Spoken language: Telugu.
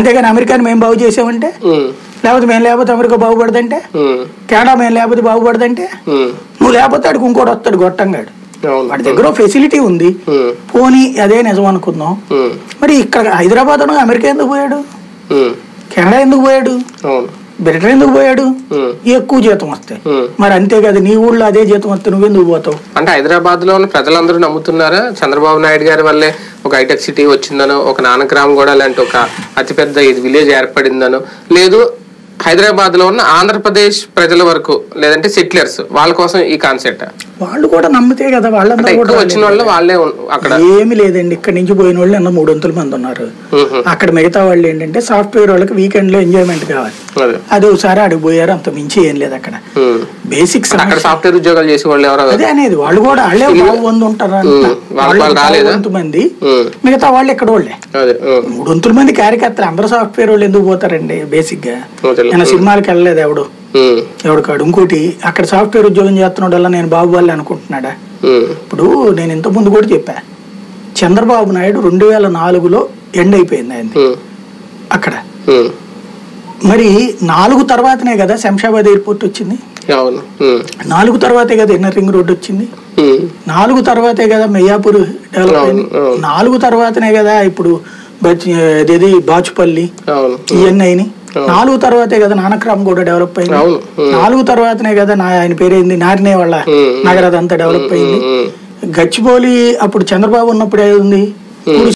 అంతేగాని అమెరికాని మేము బాగు చేసామంటే ఉమ్, లేకపోతే మేము లేకపోతే అమెరికా బాగుపడదంటే ఉమ్, కెనడా మేము లేకపోతే బాగుపడదంటే ఉమ్, నువ్వు లేకపోతే ఆడికి ఇంకోటి వస్తాడు గొట్టంగాడు అవును వాడి దగ్గర ఫెసిలిటీ ఉంది ఉమ్, పోనీ అదే నిజం అనుకుందాం ఉమ్, మరి ఇక్కడ హైదరాబాద్ అను అమెరికా ఎందుకు పోయాడు ఉమ్, కెనడా ఎందుకు పోయాడు అవును బ్రిటన్ ఎందుకు పోయాడు ఉమ్, ఎక్కువ జీతం వస్తాయి ఉమ్. మరి అంతే కదా నీ ఊళ్ళో అదే జీతం వస్తే నువ్వెందుకు పోతావు అంటే హైదరాబాద్ లో ఉన్న ప్రజలందరూ నమ్ముతున్నారా చంద్రబాబు నాయుడు గారి వల్లే ఒక హైటెక్ సిటీ వచ్చిందనో ఒక నానక్రామ్ కూడా లాంటి ఒక అతిపెద్ద ఇది విలేజ్ ఏర్పడిందనో లేదు హైదరాబాద్ లో ఉన్న ఆంధ్రప్రదేశ్ ప్రజల వరకు లేదంటే సెటిలర్స్ వాళ్ళ కోసం ఈ కాన్సెప్ట్ వాళ్ళు కూడా నమ్మితే కదా అంటే వాళ్ళందరూ ఎక్కువ కూడా వచ్చిన వాళ్ళు వాళ్ళే ఉన్- అక్కడ ఏమి లేదండి ఇక్కడ నుంచి పోయిన వాళ్ళు ఎన్నో మూడు వంతుల మంది ఉన్నారు ఉహు, అక్కడ మిగతా వాళ్ళు ఏంటంటే సాఫ్ట్వేర్ వాళ్ళకి వీకెండ్ లో ఎంజాయ్మెంట్ కావాలి అదే అది ఒకసారి అడిగి పోయారు అంత మించి ఏం లేదు అక్కడ ఉమ్. బేసిక్స్ అక్కడ సాఫ్ట్వేర్ ఉద్యోగాలు చేసే వాళ్ళు ఎవరో అదే అనేది వాళ్ళు కూడా వాళ్ళే బాగు మంది ఉంటారు అంట. ఉమ్, వాళ్ళు వాళ్ళు రాలేదా? వంతు మంది ఉమ్, మిగతా వాళ్ళు ఇక్కడ వాళ్ళే అదే ఉమ్, మూడు వంతుల మంది కార్యకర్తలు అందరూ సాఫ్ట్వేర్ వాళ్ళు ఎందుకు పోతారండి బేసిక్ గా వదిలే. నేను సినిమాలకు వెళ్ళలేదు ఎవడు ఉమ్, ఎవడు కాడు ఇంకోటి అక్కడ సాఫ్ట్వేర్ ఉద్యోగం చేస్తున్నాడు వల్ల నేను బాబు వాళ్ళు అనుకుంటున్నాడా ఉమ్, ఇప్పుడు నేను ఇంత ముందు కూడా చెప్పా చంద్రబాబు నాయుడు రెండు వేల నాలుగులో ఎండ్ అయిపోయింది ఆయన ఉమ్, అక్కడ ఉమ్, మరి నాలుగు తర్వాతనే కదా శంషాబాద్ ఎయిర్పోర్ట్ వచ్చింది అవును ఉమ్, నాలుగు తర్వాతే కదా ఇన్నర్ రింగ్ రోడ్ వచ్చింది ఉమ్, నాలుగు తర్వాతే కదా మెయ్యాపూర్ డెవలప్ అయింది అవును, అవును. నాలుగు తర్వాతనే కదా ఇప్పుడు బచ్- ఇదేది బాచుపల్లి అవును ఇవన్నీ అయినాయి నాలుగు తర్వాతే కదా నానక్రామ్ కూడా డెవలప్ అయింది అవును ఉమ్, నాలుగు తర్వాతనే కదా నా ఆయన పేరేంది నారినే వాళ్ళ ఉమ్, నగరం అంతా డెవలప్ అయింది ఉమ్, గచ్చిబౌలి అప్పుడు చంద్రబాబు ఉన్నప్పుడు ఏది ఉంది ఉమ్.